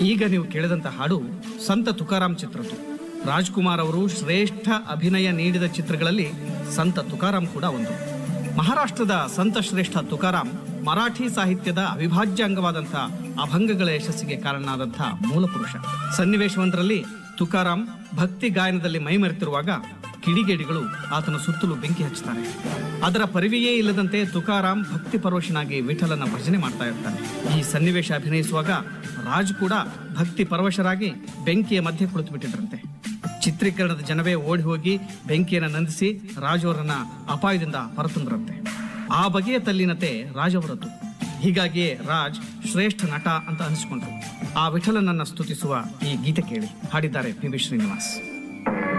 ಈಗ ನೀವು ಕೇಳಿದಂತ ಹಾಡು ಸಂತ ತುಕಾರಾಮ್ ಚಿತ್ರದ್ದು ರಾಜ್ಕುಮಾರ್ ಅವರು ಶ್ರೇಷ್ಠ ಅಭಿನಯ ನೀಡಿದ ಚಿತ್ರಗಳಲ್ಲಿ ಸಂತ ತುಕಾರಾಮ್ ಕೂಡ ಒಂದು ಮಹಾರಾಷ್ಟ್ರದ ಸಂತ ಶ್ರೇಷ್ಠ ತುಕಾರಾಮ್ ಮರಾಠಿ ಸಾಹಿತ್ಯದ ಅವಿಭಾಜ್ಯ ಅಂಗವಾದಂಥ ಅಭಂಗಗಳ ಯಶಸ್ಸಿಗೆ ಕಾರಣನಾದಂಥ ಮೂಲ ಪುರುಷ ಸನ್ನಿವೇಶವೊಂದರಲ್ಲಿ ತುಕಾರಾಮ್ ಭಕ್ತಿ ಗಾಯನದಲ್ಲಿ ಮೈಮರೆತಿರುವಾಗ ಕಿಡಿಗೇಡಿಗಳು ಆತನ ಸುತ್ತಲೂ ಬೆಂಕಿ ಹಚ್ಚುತ್ತಾರೆ ಅದರ ಪರಿವೆಯೇ ಇಲ್ಲದಂತೆ ತುಕಾರಾಮ್ ಭಕ್ತಿ ಪರವಶನಾಗಿ ವಿಠಲನ ಭಜನೆ ಮಾಡ್ತಾ ಇರ್ತಾನೆ ಈ ಸನ್ನಿವೇಶ ಅಭಿನಯಿಸುವಾಗ ರಾಜ್ ಕೂಡ ಭಕ್ತಿ ಪರವಶರಾಗಿ ಬೆಂಕಿಯ ಮಧ್ಯೆ ಕುಳಿತು ಬಿಟ್ಟಿದ್ರಂತೆ ಚಿತ್ರೀಕರಣದ ಜನವೇ ಓಡಿ ಹೋಗಿ ಬೆಂಕಿಯನ್ನು ನಂದಿಸಿ ರಾಜ್ ಅವರನ್ನ ಅಪಾಯದಿಂದ ಹೊರತಂದ್ರಂತೆ ಆ ಬಗೆಯ ತಲ್ಲಿನತೆ ರಾಜ್ ಅವರದ್ದು ಹೀಗಾಗಿಯೇ ರಾಜ್ ಶ್ರೇಷ್ಠ ನಟ ಅಂತ ಅನಿಸ್ಕೊಂಡ್ರು ಆ ವಿಠಲನನ್ನ ಸ್ತುತಿಸುವ ಈ ಗೀತೆ ಕೇಳಿ ಹಾಡಿದ್ದಾರೆ ಪಿ ವಿ ಶ್ರೀನಿವಾಸ್